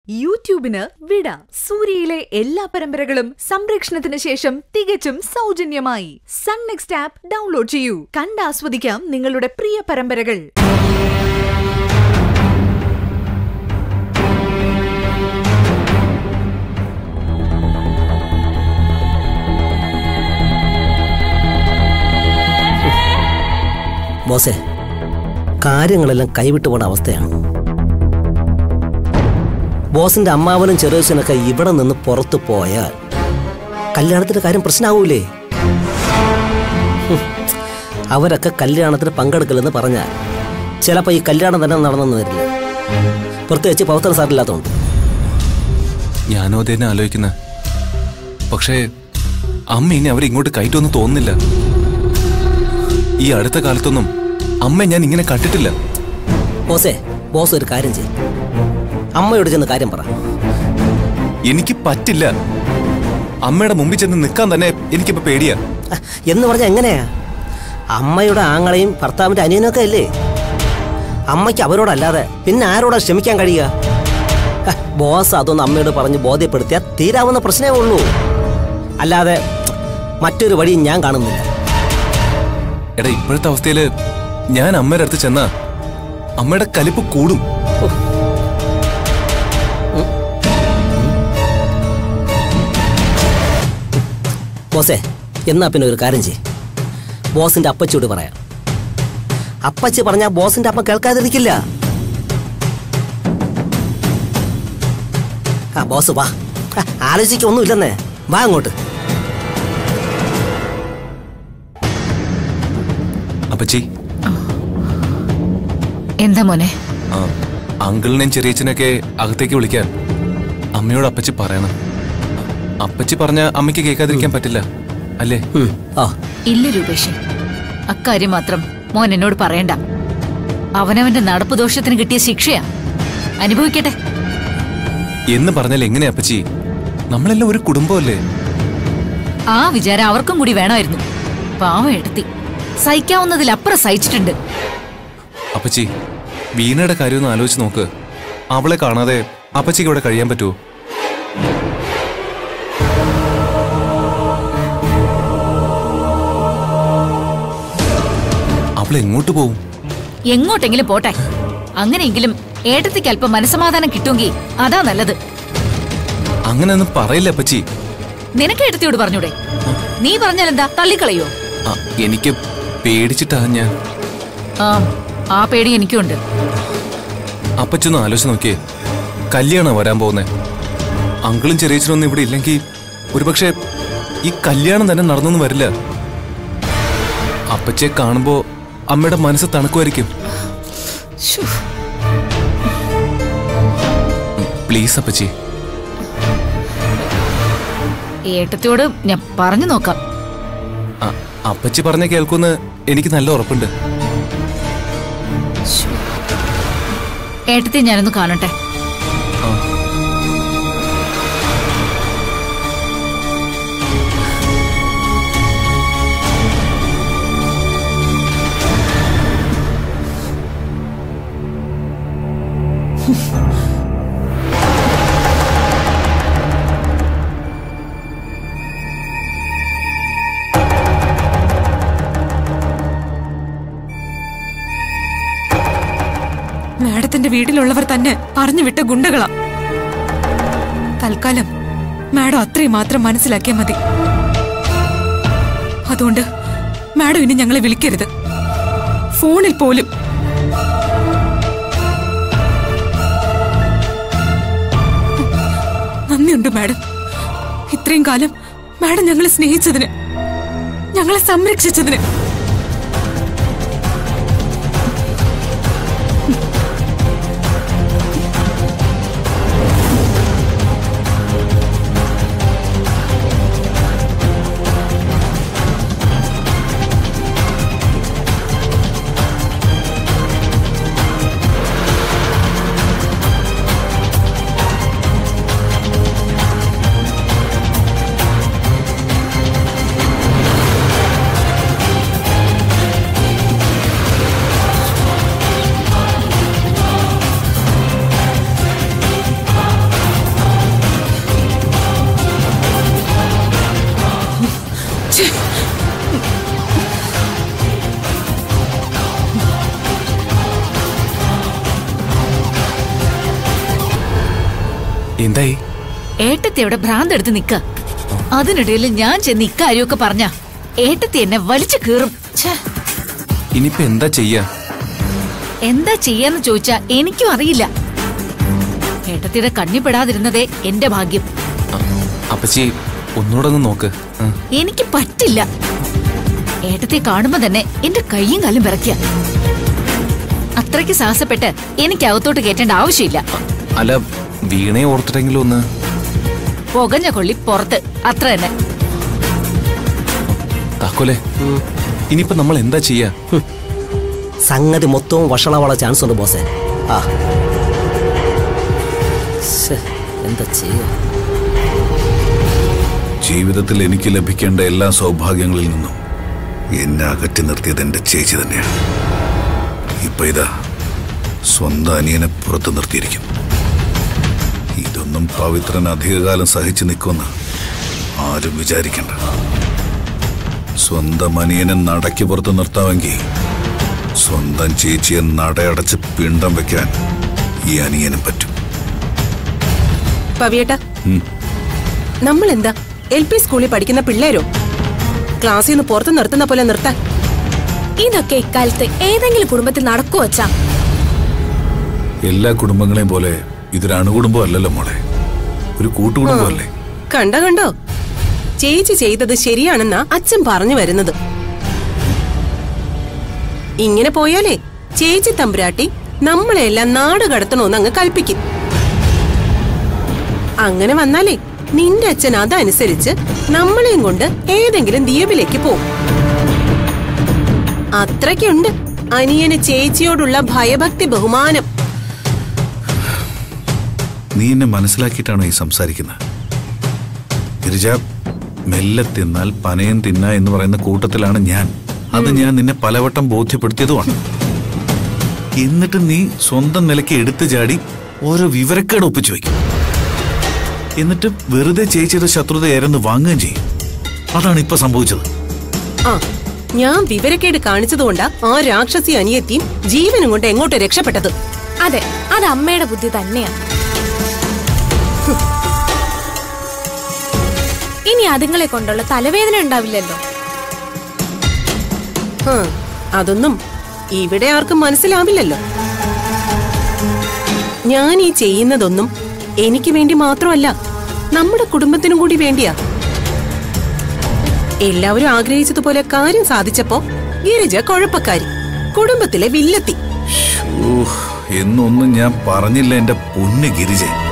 യൂട്യൂബിന് വിട സൂര്യയിലെ എല്ലാ പരമ്പരകളും സംരക്ഷണത്തിന് ശേഷം തികച്ചും സൗജന്യമായി സൺ നെക്സ്റ്റ് ആപ്പ് ഡൗൺലോഡ് ചെയ്യൂ കണ്ടാസ്വദിക്കാം നിങ്ങളുടെ പ്രിയ പരമ്പരകൾ ബോസേ കാര്യങ്ങളെല്ലാം കൈവിട്ടു പോണ അവസ്ഥയാണ് ബോസിന്റെ അമ്മാവനും ചെറിയച്ചനൊക്കെ ഇവിടെ നിന്ന് പുറത്തു പോയാൽ കല്യാണത്തിന്റെ കാര്യം പ്രശ്നമാവൂലേ ഹും. അവരൊക്കെ കല്യാണത്തിന് പങ്കെടുക്കില്ലെന്ന് പറഞ്ഞാൽ ചിലപ്പോൾ ഈ കല്യാണം തന്നെ നടന്നെന്ന് വരില്ല പ്രത്യേകിച്ച് പൗത്ര സാറില്ലാത്തതുകൊണ്ട് ഞാനും അത് തന്നെ ആലോചിക്കുന്ന പക്ഷേ അമ്മ ഇനി അവരെ ഇങ്ങോട്ട് കയറ്റൊന്നും തോന്നുന്നില്ല ഈ അടുത്ത കാലത്തൊന്നും അമ്മ ഞാൻ ഇങ്ങനെ കണ്ടിട്ടില്ല ബോസേ ബോസ് ഒരു കാര്യം ചെയ്യും അമ്മയോട് ചെന്ന് കാര്യം പറ എനിക്ക് പറ്റില്ല അമ്മയുടെ മുമ്പിൽ ചെന്ന് നിൽക്കാൻ തന്നെ എനിക്കിപ്പോ പേടിയാ അഹ്, എന്ന് പറഞ്ഞാൽ എങ്ങനെയാ അമ്മയുടെ ആങ്ങളെയും ഭർത്താവിന്റെ അനിയനൊക്കെ അല്ലേ അമ്മയ്ക്ക് അവരോടല്ലാതെ പിന്നെ ആരോടാ ക്ഷമിക്കാൻ കഴിയുക അഹ്, ബോസ് അതൊന്ന് അമ്മയോട് പറഞ്ഞ് ബോധ്യപ്പെടുത്തിയാൽ തീരാവുന്ന പ്രശ്നമേ ഉള്ളൂ അല്ലാതെ മറ്റൊരു വഴിയും ഞാൻ കാണുന്നില്ല എടാ ഇപ്പോഴത്തെ അവസ്ഥയില് ഞാൻ അമ്മയുടെ അടുത്ത് ചെന്നാ അമ്മയുടെ കലിപ്പ് കൂടും ബോസേ എന്നാ പിന്നെ ഒരു കാര്യം ചെയ്യും ബോസിന്റെ അപ്പച്ചിയോട് പറയാം അപ്പച്ചി പറഞ്ഞാൽ ബോസിന്റെ അമ്മ കേൾക്കാതിരിക്കില്ല ആ ബോസ് വാ ആ, ആലോചിക്കൊന്നുമില്ലെന്നേ വാ അങ്ങോട്ട് അപ്പച്ചി എന്താ മോനെ ആ അങ്കിളിനെയും ചെറിയച്ഛനൊക്കെ അകത്തേക്ക് വിളിക്കാൻ അമ്മയോട് അപ്പച്ചി പറയണം അപ്പച്ചി പറഞ്ഞ അമ്മയ്ക്ക് കേൾക്കാതിരിക്കാൻ പറ്റില്ല അല്ലേ ഉം, ആ ഇല്ല രൂപേഷ് അക്കാര്യം മാത്രം മോൻ എന്നോട് പറയണ്ട അവനവന്റെ നടപ്പ് ദോഷത്തിന് കിട്ടിയ ശിക്ഷയാ അനുഭവിക്കട്ടെ എന്ന് പറഞ്ഞാൽ എങ്ങനെയാ അപ്പച്ചി നമ്മളെല്ലാം ഒരു കുടുംബമല്ലേ ആ വിചാരം അവർക്കും കൂടി വേണമായിരുന്നു പാവം എടുത്തി സഹിക്കാവുന്നതിലപ്പുറം സഹിച്ചിട്ടുണ്ട് അപ്പച്ചി വീണയുടെ കാര്യം ഒന്ന് ആലോചിച്ച് നോക്ക് അവളെ കാണാതെ അപ്പച്ചിക്ക് ഇവിടെ കഴിയാൻ പറ്റുമോ അവൾ എങ്ങോട്ട് പോവും എങ്ങോട്ടെങ്കിലും പോട്ടെ അങ്ങനെയെങ്കിലും ഏട്ടത്തിക്ക് അല്പം മനസമാധാനം കിട്ടുമെങ്കിൽ അതാ നല്ലത് അങ്ങനെയൊന്നും പറയില്ല അപ്പച്ചി നിനക്ക് ഏട്ടത്തിയോട് പറഞ്ഞൂടെ നീ പറഞ്ഞാലെന്താ തള്ളിക്കളയോ ആ, എനിക്ക് പേടിച്ചിട്ടാ ഞാൻ ആ ആ പേടി എനിക്കുണ്ട് അപ്പച്ചൊന്ന് ആലോചിച്ച് നോക്കിയേ കല്യാണം വരാൻ പോകുന്നേ അങ്കിളും ചെറിയച്ചനൊന്നും ഇവിടെ ഇല്ലെങ്കിൽ ഒരുപക്ഷെ ഈ കല്യാണം തന്നെ നടന്നൊന്നും വരില്ല അപ്പച്ചയെ കാണുമ്പോ അമ്മയുടെ മനസ്സ് തണുക്കുമായിരിക്കും ശ്ശോ. പ്ലീസ് അപ്പച്ചി ഏട്ടത്തിയോട് ഞാൻ പറഞ്ഞു നോക്കാം ആ, അപ്പച്ചി പറഞ്ഞ കേൾക്കുമെന്ന് എനിക്ക് നല്ല ഉറപ്പുണ്ട് ഏട്ടത്തെ ഞാനൊന്ന് കാണട്ടെ ആ. മാഡത്തിന്റെ വീട്ടിലുള്ളവർ തന്നെ പറഞ്ഞു വിട്ട ഗുണ്ടകളാ തൽക്കാലം മാഡം അത്രയും മാത്രം മനസ്സിലാക്കിയാൽ മതി അതുകൊണ്ട് മാഡം ഇനി ഞങ്ങളെ വിളിക്കരുത് ഫോണിൽ പോലും നന്ദിയുണ്ട് മാഡം ഇത്രയും കാലം മാഡം ഞങ്ങളെ സ്നേഹിച്ചതിന് ഞങ്ങളെ സംരക്ഷിച്ചതിന് എന്തായി ഏട്ടത്തി അവിടെ ഭ്രാന്തെടുത്ത് നിക്ക അതിനിടയിൽ ഞാൻ ചെന്ന് ഇക്കാര്യമൊക്കെ പറഞ്ഞ ഏട്ടത്തി എന്നെ വലിച്ചു കീറും ഛേ, ഇനിയിപ്പോ എന്താ ചെയ്യാ എന്താ ചെയ്യാന്ന് ചോദിച്ചാ എനിക്കും അറിയില്ല ഏട്ടത്തിയുടെ കണ്ണിപ്പെടാതിരുന്നതേ എന്റെ ഭാഗ്യം ആ, അപ്പച്ചി ഒന്നുകൂടെ ഒന്ന് നോക്ക് ആ. എനിക്ക് പറ്റില്ല ഏട്ടത്തെ കാണുമ്പോ തന്നെ എന്റെ കൈയും കാലും വിറയ്ക്ക അത്രയ്ക്ക് സാഹസപ്പെട്ട് എനിക്ക് അകത്തോട്ട് കയറ്റേണ്ട ആവശ്യമില്ല അല്ല വീണയെ ഓർത്തിട്ടെങ്കിലും ഒന്ന് പുകഞ്ഞ കൊള്ളി പുറത്ത് അത്ര തന്നെ താക്കോലെ ഇനിയിപ്പോ നമ്മൾ എന്താ ചെയ്യാ സംഗതി മൊത്തവും വഷളാവാനുള്ള ചാൻസ് ഉണ്ട് ബോസേ ആ ശ്ശെ, എന്താ ചെയ്യാ ജീവിതത്തിൽ എനിക്ക് ലഭിക്കേണ്ട എല്ലാ സൗഭാഗ്യങ്ങളിൽ നിന്നും എന്നെ അകറ്റി നിർത്തിയത് എന്റെ ചേച്ചി തന്നെയാണ് ഇപ്പൊ ഇതാ സ്വന്തം അനിയനെ പുറത്തു നിർത്തിയിരിക്കും ഇതൊന്നും പവിത്രൻ അധികകാലം സഹിച്ചു നിൽക്കുമെന്ന് ആരും വിചാരിക്കണ്ട സ്വന്തം അനിയനെ നടക്കി പുറത്ത് നിർത്താമെങ്കിൽ സ്വന്തം ചേച്ചിയെ നടയടച്ച് പിണ്ടം വെക്കാൻ ഈ അനിയനും പറ്റും പവിയേട്ട ഉം. നമ്മൾ എന്താ എൽ പി സ്കൂളിൽ പഠിക്കുന്ന പിള്ളേരോ ക്ലാസ്സിൽ നിന്ന് പുറത്ത് നിർത്തുന്ന പോലെ നിർത്താൻ ഇതൊക്കെ ഇക്കാലത്ത് ഏതെങ്കിലും കുടുംബത്തിൽ നടക്കു വച്ചാ എല്ലാ കുടുംബങ്ങളെയും പോലെ ഇതൊരു അണുകുടുംബം അല്ലല്ലോ മോളെ ഒരു കൂട്ടുകുടുംബമല്ലേ കണ്ട കണ്ടോ ചേച്ചി ചെയ്തത് ശരിയാണെന്നാ അച്ഛൻ പറഞ്ഞു വരുന്നത് ഇങ്ങനെ പോയാലേ ചേച്ചി തമ്പുരാട്ടി നമ്മളെല്ലാം നാട് കടത്തണോന്ന് അങ്ങ് കൽപ്പിക്കും അങ്ങനെ വന്നാലേ നിന്റെ അച്ഛൻ അതനുസരിച്ച് നമ്മളെയും കൊണ്ട് ഏതെങ്കിലും ദ്വീപിലേക്ക് പോവും അത്രയ്ക്കുണ്ട് അനിയന് ചേച്ചിയോടുള്ള ഭയഭക്തി ബഹുമാനം നീ എന്നെ മനസ്സിലാക്കിയിട്ടാണോ ഈ സംസാരിക്കുന്നത് ഗിരിജ മെല്ലെ തിന്നാൽ പനയം തിന്ന എന്ന് പറയുന്ന കൂട്ടത്തിലാണ് ഞാൻ അത് ഞാൻ നിന്നെ പലവട്ടം ബോധ്യപ്പെടുത്തിയതുമാണ് എന്നിട്ട് നീ സ്വന്തം നിലയ്ക്ക് എടുത്തു ചാടി ഓരോ വിവരക്കേട് ഒപ്പിച്ചു വയ്ക്കും എന്നിട്ട് വെറുതെ ചേച്ചിയുടെ ശത്രുത ഏരെന്ന് വാങ്ങുകയും ചെയ്യും അതാണ് ഇപ്പൊ സംഭവിച്ചത് ആ ഞാൻ വിവരക്കേട് കാണിച്ചതുകൊണ്ടാ ആ രാക്ഷസി അനിയത്തിയും ജീവനും കൊണ്ട് എങ്ങോട്ട് രക്ഷപ്പെട്ടത് അതെ അത് അമ്മയുടെ ബുദ്ധി തന്നെയാ ഹും. ഇനി അതുങ്ങളെ കൊണ്ടുള്ള തലവേദന ഉണ്ടാവില്ലല്ലോ ഹ്, അതൊന്നും ഇവിടെ ആർക്കും മനസ്സിലാവില്ലല്ലോ ഞാൻ ഈ ചെയ്യുന്നതൊന്നും എനിക്ക് വേണ്ടി മാത്രമല്ല നമ്മുടെ കുടുംബത്തിനും കൂടി വേണ്ടിയാ എല്ലാവരും ആഗ്രഹിച്ചതുപോലെ കാര്യം സാധിച്ചപ്പോ ഗിരിജ കുഴപ്പക്കാരി കുടുംബത്തിലെ വില്ലത്തി ഊഹ്, എന്നൊന്നും ഞാൻ പറഞ്ഞില്ല എന്റെ പൊന്ന് ഗിരിജ